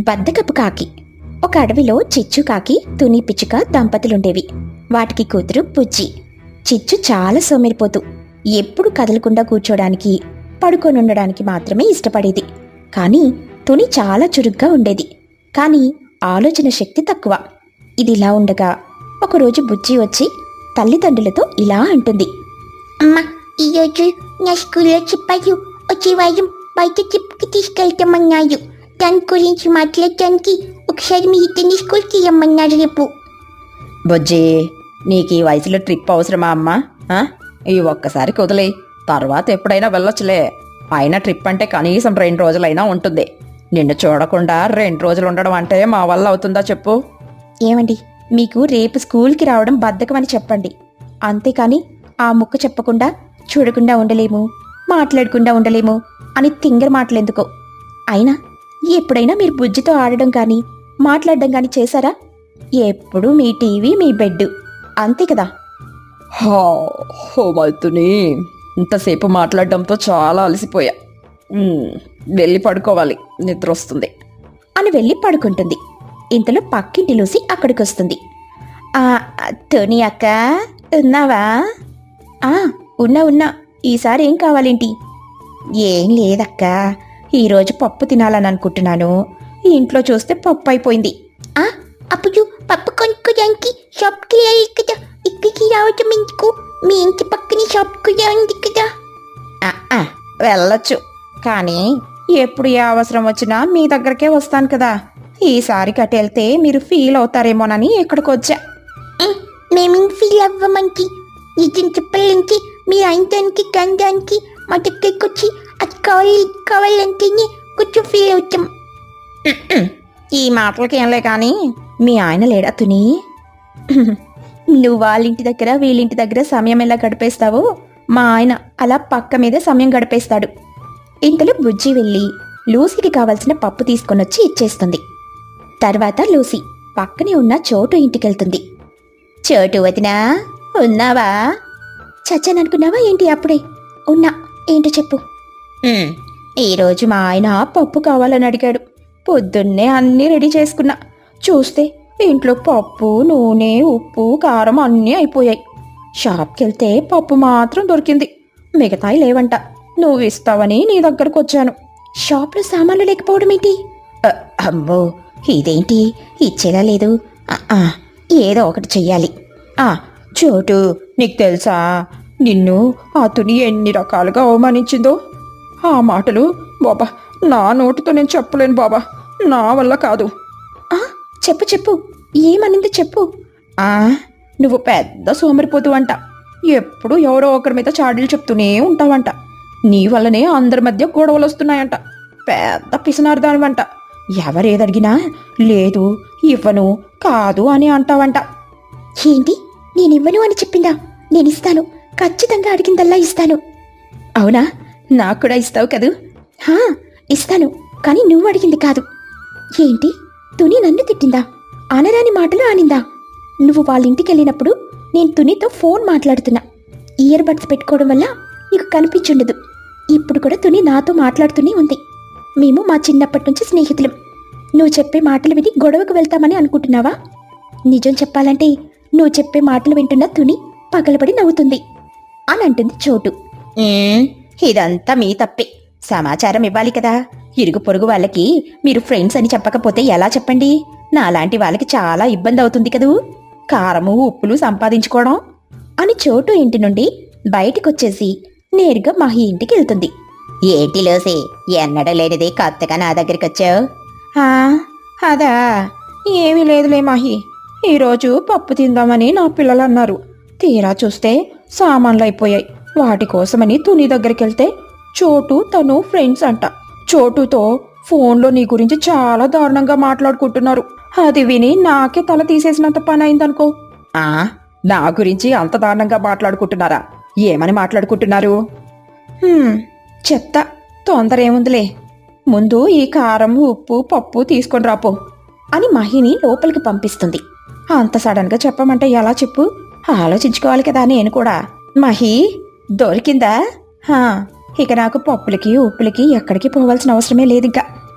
బద్దకపు కాకి ఒక అడవిలో చిచ్చు కాకి తుని పిచ్చుక దంపతులుండేవి వాటికి కూతురు బుజ్జి చిచ్చు చాలా సోమరిపోతూ ఎప్పుడు కదలకుండా కూర్చోడానికి పడుకొనుండడానికి మాత్రమే ఇష్టపడేది కానీ తుని చాలా చురుగ్గా ఉండేది కానీ ఆలోచన శక్తి తక్కువ ఇదిలా ఉండగా ఒకరోజు బుజ్జి వచ్చి తల్లిదండ్రులతో ఇలా అంటుంది అమ్మ ఈరోజు నా స్కూల్లో చెప్పారు వచ్చే వారం బయట ట్రిప్కి తీసుకెళ్తామన్నారు దాని గురించి మాట్లాడటానికి ఒకసారి మీ ఇద్దరిని స్కూల్కి రమ్మన్నారు రేపు బొజ్జి నీకు ఈ వయసులో ట్రిప్ అవసరమా అమ్మా ఆ? ఈ ఒక్కసారి కుదిలే తర్వాత ఎప్పుడైనా వెళ్ళొచ్చులే అయినా ట్రిప్ అంటే కనీసం రెండు రోజులైనా ఉంటుంది నిన్ను చూడకుండా రెండు రోజులు ఉండడం అంటే మా వల్ల అవుతుందా చెప్పు ఏమండి మీకు రేపు స్కూల్కి రావడం బద్ధకమని చెప్పండి అంతేకాని ఆ ముక్క చెప్పకుండా చూడకుండా ఉండలేము మాట్లాడకుండా ఉండలేము అని తింగర మాటలెందుకో అయినా ఎప్పుడైనా మీరు బుజ్జితో ఆడడం కానీ మాట్లాడడం కానీ చేశారా ఎప్పుడు మీ టీవీ మీ బెడ్ అంతే కదా హా హోమవుతుని ఇంతసేపు మాట్లాడడంతో చాలా అలసిపోయా ఉమ్, వెళ్ళి పడుకోవాలి నిద్ర వస్తుంది అని వెళ్ళి పడుకుంటుంది ఇంతలో పక్కింటి లూసి అక్కడికి వస్తుంది ఆ టోనీ అక్క ఉన్నావా ఆ ఉన్నా ఉన్నా ఈసారి ఏం కావాలేంటి ఏం లేదక్క ఈరోజు పప్పు తినాలని అనుకుంటున్నాను ఇంట్లో చూస్తే పప్పు అయిపోయింది ఆ అప్పుడు పప్పు కొనుక్కోడానికి షాప్కి వెళ్ళాలి కదా ఇక్కడికి రావటం ఎందుకు మీ ఇంటి పక్కన షాప్ కూడా ఉంది కదా ఆ, ఆ, వెళ్ళొచ్చు కానీ ఎప్పుడు ఏ అవసరం వచ్చినా మీ దగ్గరకే వస్తాను కదా ఈసారి కట్టెళ్తే మీరు ఫీల్ అవుతారేమోనని ఇక్కడికి వచ్చా ఉమ్, మేమేం ఫీల్ అవ్వమంటి నిజం చెప్పాలంటే మీ ఆయనకి గండానికి మా దగ్గరికి వచ్చి అది కావాలి ఇది కావాలంటేనే కొంచెం ఫీల్ అవుతాం ఈ మాటలకి ఏంలే కానీ మీ ఆయన లేడా తుని నువ్వు వాళ్ళింటి దగ్గర వీళ్ళింటి దగ్గర సమయం ఎలా గడిపేస్తావో మా ఆయన అలా పక్క మీదే సమయం గడిపేస్తాడు ఇంతలో బుజ్జి వెళ్ళి లూసీకి కావలసిన పప్పు తీసుకొనొచ్చి ఇచ్చేస్తుంది తర్వాత లూసీ పక్కనే ఉన్న చోటు ఇంటికెళ్తుంది చోటు వదినా ఉన్నావా చచ్చాననుకున్నావా ఏంటి అప్పుడే ఉన్నా ఏంటో చెప్పు "ఉమ్, ఈరోజు మా ఆయన పప్పు కావాలని అడిగాడు పొద్దున్నే అన్నీ రెడీ చేసుకున్నా చూస్తే ఇంట్లో పప్పు నూనె ఉప్పు కారం అన్నీ అయిపోయాయి షాప్కి వెళ్తే పప్పు మాత్రం దొరికింది మిగతాయి లేవంట నువ్వు ఇస్తావని నీ దగ్గరకు వచ్చాను షాప్లో సామాన్లు లేకపోవడం ఏంటి "అ, అమ్మో ఇదేంటి ఇచ్చేలా లేదు ఆ, ఆ, ఏదో ఒకటి చెయ్యాలి ఆ చోటు నీకు తెలుసా నిన్ను ఆ తుని ఎన్ని రకాలుగా అవమానించిందో ఆ మాటలు బాబా నా నోటితో నేను చెప్పలేను బాబా నా వల్ల కాదు ఆ, చెప్పు చెప్పు ఏమనింది చెప్పు ఆ నువ్వు పెద్ద సోమరిపోతు అంట ఎప్పుడు ఎవరో ఒకరి మీద చాడీలు చెప్తూనే ఉంటావంట నీ వల్లనే అందరి మధ్య గొడవలు వస్తున్నాయంట పెద్ద పిసనార్దానివంట ఎవరేదడిగినా లేదు ఇవ్వను కాదు అని అంటావంట ఏంటి నేనివ్వను అని చెప్పిందా నేనిస్తాను ఖచ్చితంగా అడిగిందల్లా ఇస్తాను అవునా నాకు కూడా ఇస్తావు కదూ హా ఇస్తాను కానీ నువ్వు అడిగింది కాదు ఏంటి తుని నన్ను తిట్టిందా అనరాని మాటలు ఆనిందా నువ్వు వాళ్ళ ఇంటికి వెళ్ళినప్పుడు నేను తునితో ఫోన్ మాట్లాడుతున్నా ఇయర్ బడ్స్ పెట్టుకోవడం వల్ల నీకు కనిపించుండదు ఇప్పుడు కూడా తుని నాతో మాట్లాడుతూనే ఉంది మేము మా చిన్నప్పటి నుంచి స్నేహితులం నువ్వు చెప్పే మాటలు విని గొడవకు వెళ్తామని అనుకుంటున్నావా నిజం చెప్పాలంటే నువ్వు చెప్పే మాటలు వింటున్న తుని పగలబడి నవ్వుతుంది అని అంటుంది చోటు ఇదంతా మీ తప్పే సమాచారం ఇవ్వాలి కదా ఇరుగు పొరుగు వాళ్ళకి మీరు ఫ్రెండ్స్ అని చెప్పకపోతే ఎలా చెప్పండి నాలాంటి వాళ్ళకి చాలా ఇబ్బంది అవుతుంది కదూ కారము ఉప్పులు సంపాదించుకోవడం అని చోటు ఇంటి నుండి బయటికొచ్చేసి నేరుగా మహి ఇంటికి వెళ్తుంది ఏంటి లోసే ఎన్నడూ లేనిది కొత్తగా నా దగ్గరికి వచ్చావు అదా ఏమీ లేదులే మహి ఈరోజు పప్పు తిందామని నా పిల్లలు అన్నారు తీరా చూస్తే సామాన్లు అయిపోయాయి వాటి కోసమని తుని దగ్గరికి వెళ్తే చోటు తను ఫ్రెండ్స్ అంట చోటుతో ఫోన్లో నీ గురించి చాలా దారుణంగా మాట్లాడుకుంటున్నారు అది విని నాకే తల తీసేసినంత పని అయిందనుకో ఆ నా గురించి అంత దారుణంగా మాట్లాడుకుంటున్నారా ఏమని మాట్లాడుకుంటున్నారు "హ్మ్, చెత్త తొందర ఏముందిలే ముందు ఈ కారం ఉప్పు పప్పు తీసుకొని రాపో అని మహిని లోపలికి పంపిస్తుంది అంత సడన్గా చెప్పమంటే ఎలా చెప్పు ఆలోచించుకోవాలి కదా నేను కూడా మహి దొరికిందా హా, ఇక నాకు పప్పులకి ఉప్పులకి ఎక్కడికి పోవాల్సిన అవసరమే లేదు ఇంకా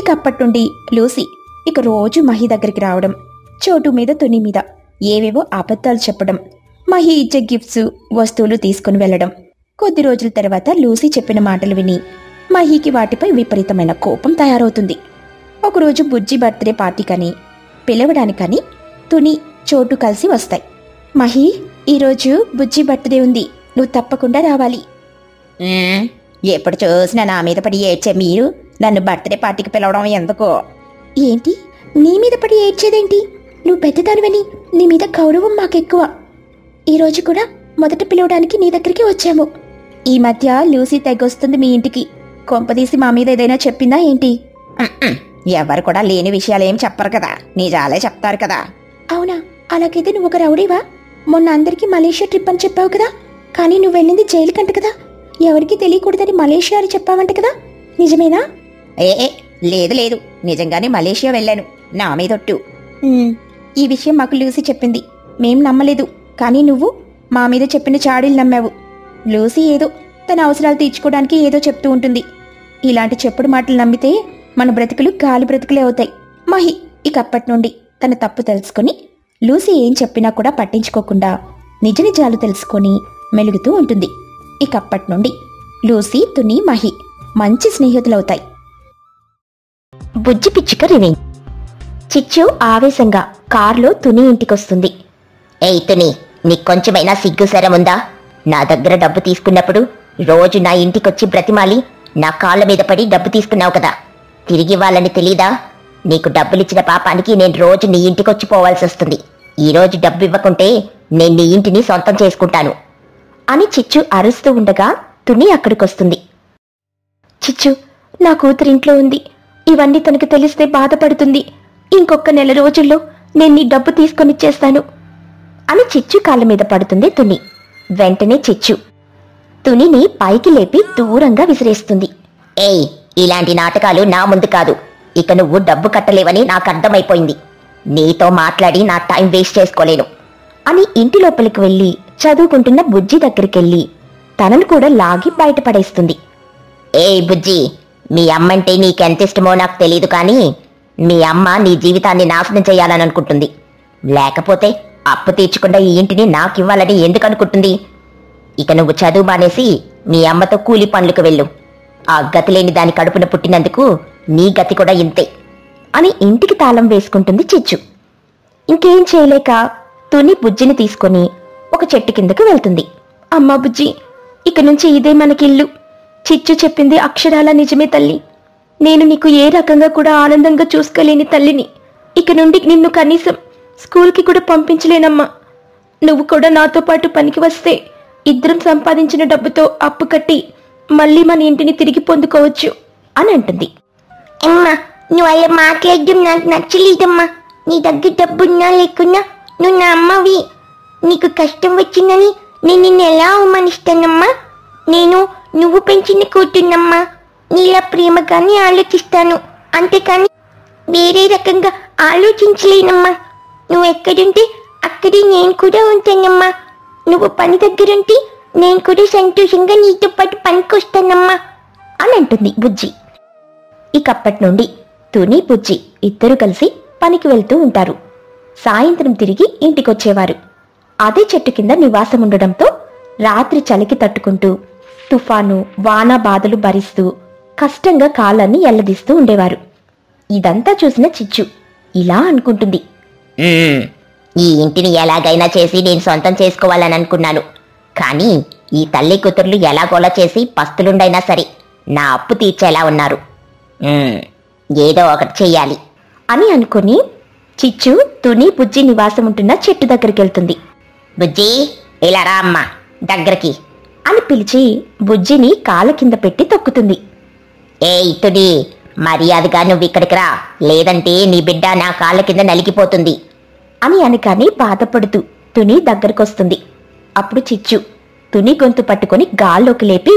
ఇక అప్పటి నుండి లూసీ ఇక రోజు మహి దగ్గరికి రావడం చోటు మీద తుని మీద ఏవేవో అబద్ధాలు చెప్పడం మహి ఇచ్చే గిఫ్ట్స్ వస్తువులు తీసుకుని వెళ్ళడం కొద్ది రోజుల తర్వాత లూసీ చెప్పిన మాటలు విని మహికి వాటిపై విపరీతమైన కోపం తయారవుతుంది ఒకరోజు బుజ్జి బర్త్డే పార్టీకని పిలవడానికని తుని చోటు కలిసి వస్తాయి మహి ఈరోజు బుజ్జి బర్త్డే ఉంది నువ్వు తప్పకుండా రావాలి మ్మ్. ఎప్పుడు చూసినా నా మీద పడి ఏడ్చే మీరు నన్ను బర్త్డే పార్టీకి పిలవడం ఎందుకు ఏంటి నీ మీద పడి ఏడ్చేదేంటి నువ్వు పెద్దదానివని నీ మీద గౌరవం మాకెక్కువ ఈరోజు కూడా మొదట పిలవడానికి నీ దగ్గరికి వచ్చాము ఈ మధ్య లూసీ తెగొస్తుంది మీ ఇంటికి కొంపదీసి మా మీద ఏదైనా చెప్పిందా ఏంటి మ్మ్. ఎవరు కూడా లేని విషయాలు ఏం చెప్పరు కదా నిజాలే చెప్తారు కదా అవునా అలాగైతే నువ్వు ఒక రౌడీవా మొన్న అందరికీ మలేషియా ట్రిప్ అని చెప్పావు కదా కానీ నువ్వు వెళ్ళింది జైలు కంట కదా ఎవరికి తెలియకూడదని మలేషియా అని చెప్పావంట కదా నిజమేనా ఏ ఏ, లేదు లేదు నిజంగానే మలేషియా వెళ్ళాను నా మీదొట్టు ఉమ్, ఈ విషయం మాకు లూసీ చెప్పింది మేం నమ్మలేదు కానీ నువ్వు మా మీద చెప్పిన చాడీలు నమ్మావు లూసీ ఏదో తన అవసరాలు తీర్చుకోవడానికి ఏదో చెప్తూ ఉంటుంది ఇలాంటి చెప్పుడు మాటలు నమ్మితే మన బ్రతుకులు గాలి బ్రతుకులే అవుతాయి మహి ఇక అప్పటి నుండి తన తప్పు తెలుసుకొని లూసీ ఏం చెప్పినా కూడా పట్టించుకోకుండా నిజ నిజాలు తెలుసుకొని మెలుగుతూ ఉంటుంది ఇక అప్పటి నుండి లూసీ తుని మహి మంచి స్నేహితులవుతాయి బుజ్జి పిచ్చుక రివింగ్ చిచ్చు ఆవేశంగా కారులో తుని ఇంటికొస్తుంది ఏయ్ తుని నీకు కొంచెమైనా సిగ్గు ఉందా నా దగ్గర డబ్బు తీసుకున్నప్పుడు రోజు నా ఇంటికొచ్చి బ్రతిమాలి నా కాళ్ళ మీద పడి డబ్బు తీసుకున్నావు కదా తిరిగి ఇవ్వాలని తెలీదా నీకు డబ్బులిచ్చిన పాపానికి నేను రోజు నీ ఇంటికొచ్చి పోవాల్సి వస్తుంది ఈ రోజు డబ్బు ఇవ్వకుంటే నేను నీ ఇంటిని సొంతం చేసుకుంటాను అని చిచ్చు అరుస్తూ ఉండగా తుని అక్కడికొస్తుంది చిచ్చు నా కూతురు ఇంట్లో ఉంది ఇవన్నీ తనకు తెలిస్తే బాధపడుతుంది ఇంకొక నెల రోజుల్లో నేను నీ డబ్బు తీసుకొనిచ్చేస్తాను అని చిచ్చు కాళ్ళ మీద పడుతుంది తుని వెంటనే చిచ్చు తునిని పైకి లేపి దూరంగా విసిరేస్తుంది ఏయ్ ఇలాంటి నాటకాలు నా ముందు కాదు ఇక నువ్వు డబ్బు కట్టలేవని నాకు అర్థమైపోయింది నీతో మాట్లాడి నా టైం వేస్ట్ చేసుకోలేను అని ఇంటి లోపలికి వెళ్ళి చదువుకుంటున్న బుజ్జి దగ్గరికెళ్ళి తనను కూడా లాగి బయటపడేస్తుంది ఏయ్ బుజ్జి మీ అమ్మంటే నీకెంత ఇష్టమో నాకు తెలియదు కానీ మీ అమ్మ నీ జీవితాన్ని నాశనం చేయాలని అనుకుంటుంది లేకపోతే అప్పు తీర్చకుండా ఈ ఇంటిని నాకివ్వాలని ఎందుకు అనుకుంటుంది ఇక నువ్వు చదువు మానేసి మీ అమ్మతో కూలి పనులకు వెళ్ళు ఆ గతి లేని దాని కడుపున పుట్టినందుకు నీ గతి కూడా ఇంతే అని ఇంటికి తాళం వేసుకుంటుంది చిచ్చు ఇంకేం చేయలేక తుని బుజ్జిని తీసుకొని ఒక చెట్టు కిందకు వెళ్తుంది అమ్మా బుజ్జి ఇక నుంచి ఇదే మనకిల్లు చిచ్చు చెప్పింది అక్షరాల నిజమే తల్లి నేను నీకు ఏ రకంగా కూడా ఆనందంగా చూసుకోలేని తల్లిని ఇక నుండి నిన్ను కనీసం స్కూల్కి కూడా పంపించలేనమ్మా నువ్వు కూడా నాతో పాటు పనికి వస్తే ఇద్దరం సంపాదించిన డబ్బుతో అప్పు కట్టి మళ్ళీ మన ఇంటిని తిరిగి పొందుకోవచ్చు అని అంటుంది అమ్మా నువ్వు అలా మాట్లాడడం నాకు నచ్చలేదమ్మా నీ దగ్గర డబ్బున్నా లేకున్నా నువ్వు నా అమ్మవి నీకు కష్టం వచ్చిందని నేను నిన్ను ఎలా అవమానిస్తానమ్మా నేను నువ్వు పెంచిన కూతున్నమ్మా నీలా ప్రేమగానే ఆలోచిస్తాను అంతేకాని వేరే రకంగా ఆలోచించలేనమ్మా నువ్వు ఎక్కడుంటే అక్కడే నేను కూడా ఉంటానమ్మా నువ్వు పని దగ్గరుంటే నేను కూడా సంతోషంగా నీతో పాటు పనికొస్తానమ్మా అని అంటుంది బుజ్జి ఇకప్పటి నుండి తుని బుజ్జి ఇద్దరు కలిసి పనికి వెళ్తూ ఉంటారు సాయంత్రం తిరిగి ఇంటికొచ్చేవారు అదే చెట్టు కింద నివాసం ఉండడంతో రాత్రి చలికి తట్టుకుంటూ తుఫాను వాన బాధలు భరిస్తూ కష్టంగా కాలాన్ని ఎల్లదీస్తూ ఉండేవారు ఇదంతా చూసిన చిచ్చు ఇలా అనుకుంటుంది మ్మ్. ఈ ఇంటిని ఎలాగైనా చేసి నేను సొంతం చేసుకోవాలని అనుకున్నాను కానీ ఈ తల్లి కూతుర్లు ఎలాగోలా చేసి పస్తులుండైనా సరే నా అప్పు తీర్చేలా ఉన్నారు మ్మ్. ఏదో ఒకటి చెయ్యాలి అని అనుకుని చిచ్చు తుని బుజ్జి నివాసం ఉంటున్న చెట్టు దగ్గరికి వెళ్తుంది బుజ్జి ఇలా రా అమ్మా దగ్గరికి అని పిలిచి బుజ్జిని కాళ్ళ కింద పెట్టి తొక్కుతుంది ఏ ఇతుడి మర్యాదగా నువ్వు ఇక్కడికి రా లేదంటే నీ బిడ్డ నా కాళ్ళ కింద నలిగిపోతుంది అని అనకాని బాధపడుతూ తుని దగ్గరకొస్తుంది అప్పుడు చిచ్చు తుని గొంతు పట్టుకొని గాల్లోకి లేపి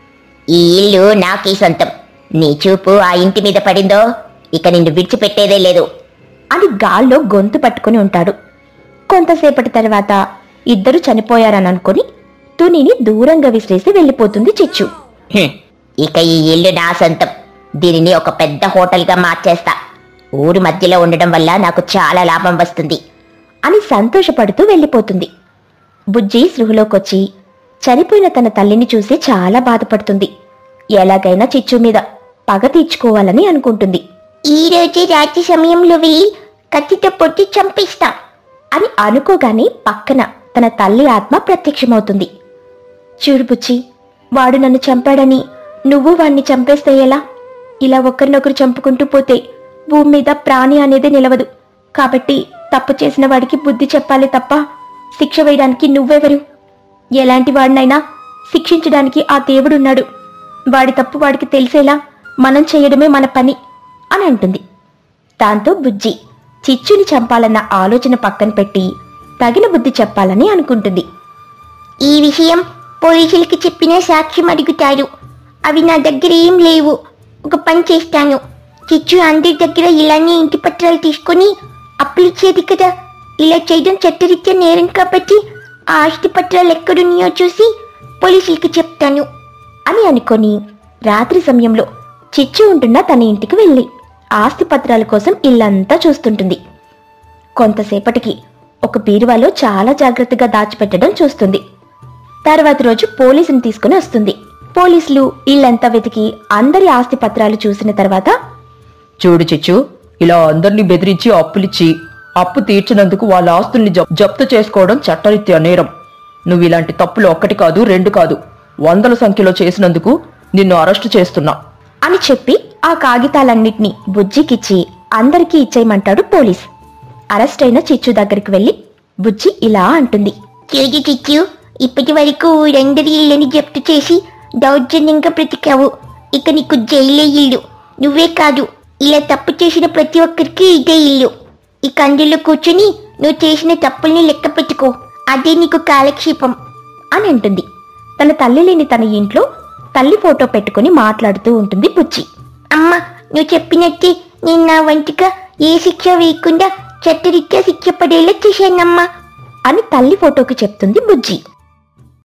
ఈ ఇల్లు నాకీ సొంతం నీ చూపు ఆ ఇంటి మీద పడిందో ఇక నిన్ను విడిచిపెట్టేదే లేదు అని గాల్లో గొంతు పట్టుకొని ఉంటాడు కొంతసేపటి తర్వాత ఇద్దరు చనిపోయారని అనుకుని తునిని దూరంగా విసిరేసి వెళ్ళిపోతుంది చిచ్చు హ్మ్. ఇక ఈ ఇల్లు నా సొంతం దీనిని ఒక పెద్ద హోటల్గా మార్చేస్తా ఊరి మధ్యలో ఉండడం వల్ల నాకు చాలా లాభం వస్తుంది అని సంతోషపడుతూ వెళ్ళిపోతుంది బుజ్జి సృహలోకొచ్చి చనిపోయిన తన తల్లిని చూసి చాలా బాధపడుతుంది ఎలాగైనా చిచ్చు మీద పగ తీర్చుకోవాలని అనుకుంటుంది ఈ రోజే రాత్రి సమయంలో వెళ్ళి కత్తితో పొట్టి చంపేస్తా అని అనుకోగానే పక్కన తన తల్లి ఆత్మ ప్రత్యక్షమవుతుంది చూడు బుచ్చి వాడు నన్ను చంపాడని నువ్వు వాణ్ణి చంపేస్తే ఎలా ఇలా ఒకరినొకరు చంపుకుంటూ పోతే భూమి మీద ప్రాణి అనేది నిలవదు కాబట్టి తప్పు చేసిన వాడికి బుద్ధి చెప్పాలి తప్ప శిక్ష వేయడానికి నువ్వెవరు ఎలాంటి వాడినైనా శిక్షించడానికి ఆ దేవుడున్నాడు వాడి తప్పు వాడికి తెలిసేలా మనం చేయడమే మన పని అని అంటుంది దాంతో బుజ్జి చిచ్చుని చంపాలన్న ఆలోచన పక్కన పెట్టి తగిన బుద్ధి చెప్పాలని అనుకుంటుంది ఈ విషయం పోలీసులకి చెప్పిన సాక్ష్యం అడుగుతారు అవి నా దగ్గర ఏం లేవు ఒక పని చేస్తాను చిచ్చు అందరి దగ్గర ఇలానే ఇంటి పత్రాలు తీసుకొని అప్పులిచ్చేది కదా ఇలా చేయడం చట్టరీత్యా నేరం కాబట్టి ఆ ఆస్తి పత్రాలు ఎక్కడున్నాయో చూసి పోలీసులకి చెప్తాను అని అనుకొని రాత్రి సమయంలో చిచ్చు ఉంటున్న తన ఇంటికి వెళ్ళి ఆస్తి పత్రాల కోసం ఇల్లంతా చూస్తుంటుంది కొంతసేపటికి ఒక బీరువాలో చాలా జాగ్రత్తగా దాచిపెట్టడం చూస్తుంది తర్వాత రోజు పోలీసుని తీసుకుని వస్తుంది పోలీసులు ఇల్లంతా వెతికి అందరి ఆస్తి పత్రాలు చూసిన తర్వాత చూడు చిచ్చు ఇలా అందరినీ బెదిరించి అప్పులిచ్చి అప్పు తీర్చినందుకు వాళ్ళ ఆస్తుల్ని జప్- జప్తు చేసుకోవడం చట్టరీత్యా నేరం నువ్వు ఇలాంటి తప్పులు ఒక్కటి కాదు రెండు కాదు వందల సంఖ్యలో చేసినందుకు నిన్ను అరెస్టు చేస్తున్నా అని చెప్పి ఆ కాగితాలన్నిటినీ బుజ్జికిచ్చి అందరికీ ఇచ్చేయమంటాడు పోలీస్ అరెస్ట్ అయిన చిచ్చు దగ్గరికి వెళ్ళి బుజ్జి ఇలా అంటుంది చూడు చిచ్చు ఇప్పటి వరకు ఊరందరి ఇళ్ళని జప్తు చేసి దౌర్జన్యంగా బ్రతికావు ఇక నీకు జైలే ఇల్లు నువ్వే కాదు ఇలా తప్పు చేసిన ప్రతి ఒక్కరికి ఇదే ఇల్లు ఇక అందులో కూర్చుని నువ్వు చేసిన తప్పుల్ని లెక్క పెట్టుకో అదే నీకు కాలక్షేపం అని అంటుంది తన తల్లి లేని తన ఇంట్లో తల్లి ఫోటో పెట్టుకుని మాట్లాడుతూ ఉంటుంది బుజ్జి అమ్మ నువ్వు చెప్పినట్టే నేను నా వంటిగా ఏ శిక్ష వేయకుండా చట్టరీత్యా శిక్ష పడేలా చేశానమ్మా అని తల్లి ఫోటోకి చెప్తుంది బుజ్జి